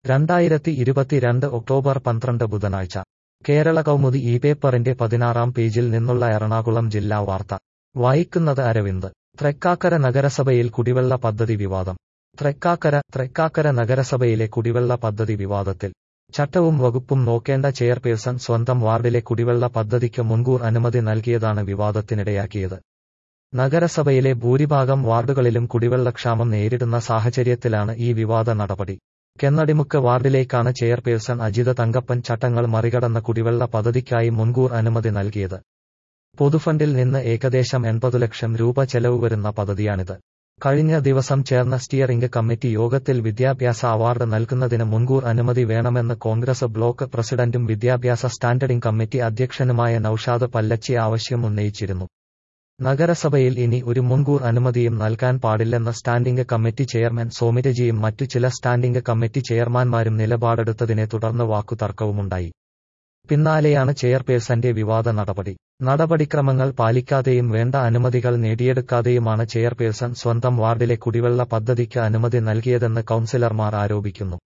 രണ്ടായിരത്തി ഇരുപത്തിരണ്ട് ഒക്ടോബർ പന്ത്രണ്ട് ബുധനാഴ്ച കേരള കൗമുദി ഈ പേപ്പറിന്റെ പതിനാറാം പേജിൽ നിന്നുള്ള എറണാകുളം ജില്ലാ വാർത്ത വായിക്കുന്നത് അരവിന്ദ് തൃക്കാക്കര നഗരസഭയിൽ കുടിവെള്ള പദ്ധതി വിവാദം തൃക്കാക്കര തൃക്കാക്കര നഗരസഭയിലെ കുടിവെള്ള പദ്ധതി വിവാദത്തിൽ ചട്ടവും വകുപ്പും നോക്കേണ്ട ചെയർപേഴ്സൺ സ്വന്തം വാർഡിലെ കുടിവെള്ള പദ്ധതിക്ക് മുൻകൂർ അനുമതി നൽകിയതാണ് വിവാദത്തിനിടയാക്കിയത് നഗരസഭയിലെ ഭൂരിഭാഗം വാർഡുകളിലും കുടിവെള്ളക്ഷാമം നേരിടുന്ന സാഹചര്യത്തിലാണ് ഈ വിവാദ നടപടി കെന്നടിമുക്ക് വാർഡിലേക്കാണ് ചെയർപേഴ്സൺ അജിത തങ്കപ്പൻ ചട്ടങ്ങൾ മറികടന്ന കുടിവെള്ള പദ്ധതിക്കായി മുൻകൂർ അനുമതി നൽകിയത് പൊതുഫണ്ടിൽ നിന്ന് ഏകദേശം എൺപത് ലക്ഷം രൂപ ചെലവ് വരുന്ന പദ്ധതിയാണിത് കഴിഞ്ഞ ദിവസം ചേർന്ന സ്റ്റിയറിംഗ് കമ്മിറ്റി യോഗത്തിൽ വിദ്യാഭ്യാസ അവാർഡ് നൽകുന്നതിന് മുൻകൂർ അനുമതി വേണമെന്ന് കോൺഗ്രസ് ബ്ലോക്ക് പ്രസിഡന്റും വിദ്യാഭ്യാസ സ്റ്റാൻഡർഡിംഗ് കമ്മിറ്റി അധ്യക്ഷനുമായ നൌഷാദ് പല്ലച്ചി ആവശ്യം ഉന്നയിച്ചിരുന്നു നഗരസഭയിൽ ഇനി ഒരു മുൻകൂർ അനുമതിയും നൽകാൻ പാടില്ലെന്ന സ്റ്റാൻഡിംഗ് കമ്മിറ്റി ചെയർമാൻ സോമിരജിയും മറ്റു ചില സ്റ്റാൻഡിംഗ് കമ്മിറ്റി ചെയർമാൻമാരും നിലപാടെടുത്തതിനെ തുടർന്ന് വാക്കുതർക്കവുമുണ്ടായി പിന്നാലെയാണ് ചെയർപേഴ്സന്റെ വിവാദ നടപടി നടപടിക്രമങ്ങൾ പാലിക്കാതെയും വേണ്ട അനുമതികൾ നേടിയെടുക്കാതെയുമാണ് ചെയർപേഴ്സൺ സ്വന്തം വാർഡിലെ കുടിവെള്ള പദ്ധതിക്ക് അനുമതി നൽകിയതെന്ന് കൌൺസിലർമാർ ആരോപിക്കുന്നു